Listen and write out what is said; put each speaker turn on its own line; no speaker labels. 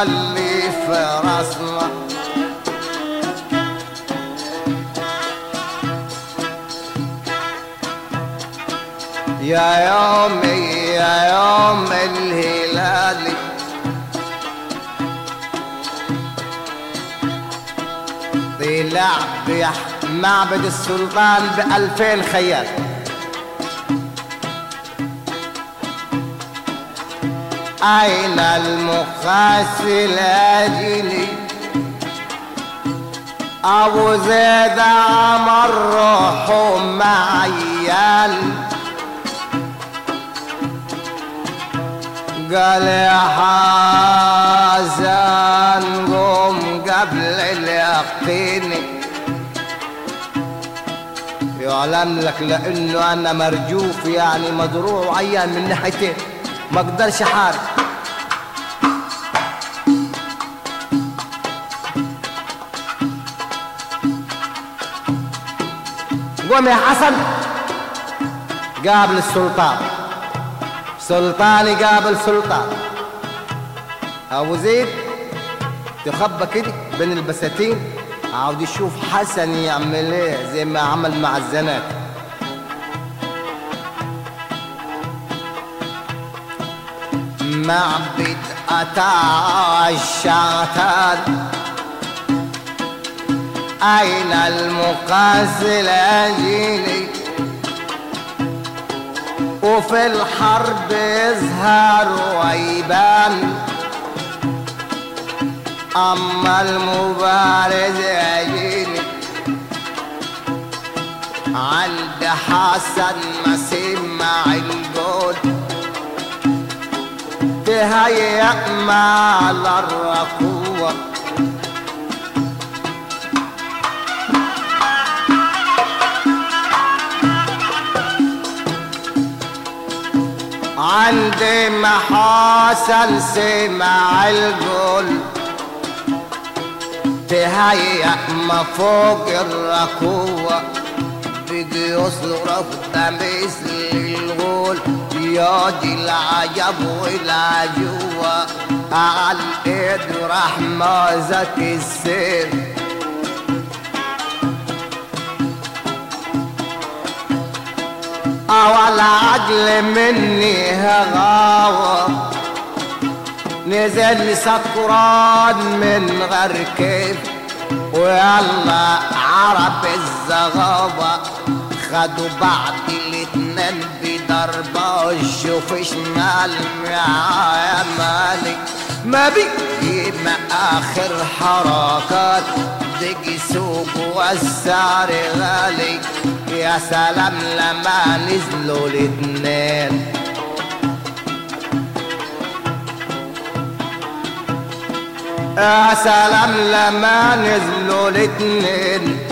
اللي في راسنا يا يومي يا يوم الهلال طلع بيح معبد السلطان بألفين خيال أين المقاس الأجلي أبو زيد عمر روحه معيال قال يا حسن قوم قبل اليقين يعلم لك لانه انا مرجوف يعني مضروع وعيان من ناحيتين ما اقدرش احارب قوم يا حسن قابل السلطان سلطان يقابل سلطان ابو زيد تخبى كده بين البساتين عاوز يشوف حسن يعمل ايه زي ما عمل مع الزنات معبد أتى الشعتان أين المقاس الأجيلي وفي الحرب يظهر ويبان أما المبارز يجيني عند حسن ما سمع الجول تهيأ مع الركوة عندي محاسن سمع الجول تهيأ ما فوق الركوة بيجي يصرف ده مثل الغول ياجي العجب والعجوة على الايد راح مازك السيف أول عجل مني هغاوة نزل سكران من غير كيف ويلا عرب الزغابة خدوا بعض الاتنين بضربة شوف شمال معايا مالك ما بيجي ما اخر حركات دقي سوق والسعر غالي يا سلام لما نزلوا الاتنين يا سلام لما نزلوا الاتنين